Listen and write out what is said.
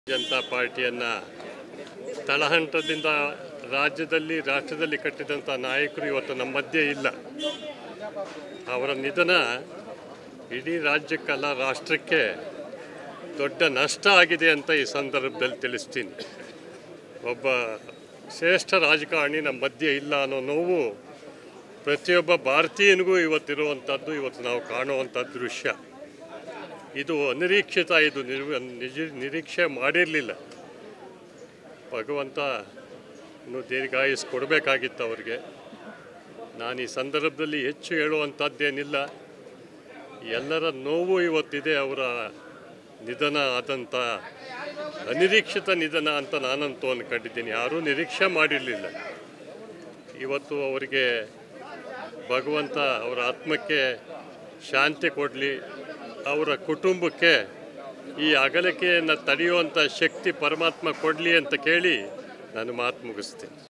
ಜನತಾ ಪಾರ್ಟಿಯನ್ನು ತಳಹಂತದಿಂದ ರಾಜ್ಯದಲ್ಲಿ ರಾಷ್ಟ್ರದಲ್ಲಿ ಕಟ್ಟಿದಂಥ ನಾಯಕರು ಇವತ್ತು ನಮ್ಮ ಮಧ್ಯೆ ಇಲ್ಲ ಅವರ ನಿಧನ ಇಡೀ ರಾಜ್ಯಕ್ಕಲ್ಲ ರಾಷ್ಟ್ರಕ್ಕೆ ದೊಡ್ಡ ನಷ್ಟ ಆಗಿದೆ ಅಂತ ಈ ಸಂದರ್ಭದಲ್ಲಿ ತಿಳಿಸ್ತೀನಿ ಒಬ್ಬ ಶ್ರೇಷ್ಠ ರಾಜಕಾರಣಿ ನಮ್ಮ ಮಧ್ಯೆ ಇಲ್ಲ ಅನ್ನೋ ನೋವು ಪ್ರತಿಯೊಬ್ಬ ಭಾರತೀಯನಿಗೂ ಇವತ್ತಿರುವಂಥದ್ದು ಇವತ್ತು ನಾವು ಕಾಣುವಂಥ ದೃಶ್ಯ ಇದು ಅನಿರೀಕ್ಷಿತ ಇದು ನಿರ್ವ ನಿಜ ನಿರೀಕ್ಷೆ ಮಾಡಿರಲಿಲ್ಲ ಭಗವಂತ ಇನ್ನು ದೀರ್ಘಾಯುಸ್ ಕೊಡಬೇಕಾಗಿತ್ತು ಅವ್ರಿಗೆ ನಾನು ಈ ಸಂದರ್ಭದಲ್ಲಿ ಹೆಚ್ಚು ಹೇಳುವಂಥದ್ದೇನಿಲ್ಲ ಎಲ್ಲರ ನೋವು ಇವತ್ತಿದೆ ಅವರ ನಿಧನ ಆದಂಥ ಅನಿರೀಕ್ಷಿತ ನಿಧನ ಅಂತ ನಾನಂತೂ ಅಂದ್ಕೊಂಡಿದ್ದೀನಿ ಯಾರೂ ನಿರೀಕ್ಷೆ ಮಾಡಿರಲಿಲ್ಲ ಇವತ್ತು ಅವರಿಗೆ ಭಗವಂತ ಅವರ ಆತ್ಮಕ್ಕೆ ಶಾಂತಿ ಕೊಡಲಿ ಅವರ ಕುಟುಂಬಕ್ಕೆ ಈ ಅಗಲಿಕೆಯನ್ನು ತಡೆಯುವಂಥ ಶಕ್ತಿ ಪರಮಾತ್ಮ ಕೊಡಲಿ ಅಂತ ಕೇಳಿ ನಾನು ಮಾತು ಮುಗಿಸ್ತೀನಿ